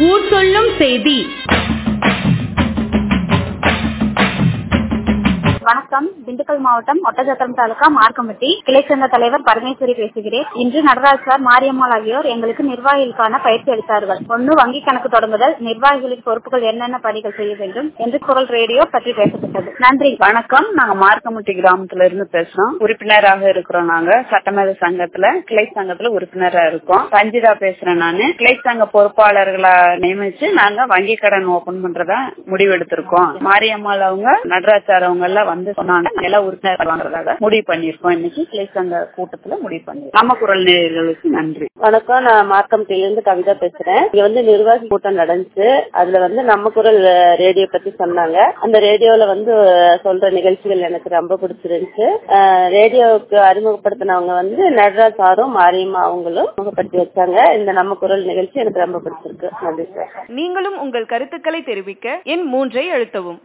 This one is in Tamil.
ஊர் சொல்லும் செய்தி வணக்கம் திண்டுக்கல் மாவட்டம் ஒட்டச்சத்திரம் தாலுகா மார்க்கம்பட்டி கிளை சங்க தலைவர் பரமேஸ்வரி பேசுகிறேன் இன்று நடராஜ் சார் மாரியம்மாள் ஆகியோர் எங்களுக்கு நிர்வாகிகளுக்கான பயிற்சி அளித்தார்கள் ஒன்று வங்கி கணக்கு தொடங்குதல் நிர்வாகிகளின் பொறுப்புகள் என்னென்ன பணிகள் செய்ய வேண்டும் என்று குரல் ரேடியோ பற்றி பேசப்பட்டது நன்றி வணக்கம் நாங்க மார்க்கமுட்டி கிராமத்துல இருந்து பேசுறோம் உறுப்பினராக இருக்கிறோம் நாங்க சட்டமேத சங்கத்துல கிளை சங்கத்துல உறுப்பினரா இருக்கோம் ரஞ்சிதா பேசுறேன் நானு கிளை சங்க பொறுப்பாளர்களை நியமிச்சு நாங்க வங்கி கடன் ஓபன் பண்றதா முடிவெடுத்திருக்கோம் மாரியம்மாள் அவங்க நடராஜ் சார் அவங்க எல்லாம் வந்து சொன்னாங்க எல்லாம் உறுப்பினர் வாங்குறதாக முடிவு பண்ணிருக்கோம் இன்னைக்கு கிளை சங்க கூட்டத்துல முடிவு பண்ணிருக்கோம் நம்ம குரல் நேயர்களுக்கு நன்றி வணக்கம் நான் மார்க்கம்பட்டியில இருந்து கவிதா பேசுறேன் இங்க வந்து நிர்வாகி கூட்டம் நடந்துச்சு அதுல வந்து நம்ம குரல் ரேடியோ பத்தி சொன்னாங்க அந்த ரேடியோல வந்து சொல்ற நிகழ்ச்சிகள் எனக்கு ரொம்ப பிடிச்சிருந்துச்சு அஹ், ரேடியோவுக்கு அறிமுகப்படுத்தினவங்க வந்து நடராஜ் சாரும் மாரியம்மா அவங்களும் அறிமுகப்படுத்தி வச்சாங்க இந்த நம்ம குரல் நிகழ்ச்சி எனக்கு ரொம்ப பிடிச்சிருக்கு நன்றி சார் நீங்களும் உங்கள் கருத்துக்களை தெரிவிக்க எண் மூன்றை அழுத்தவும்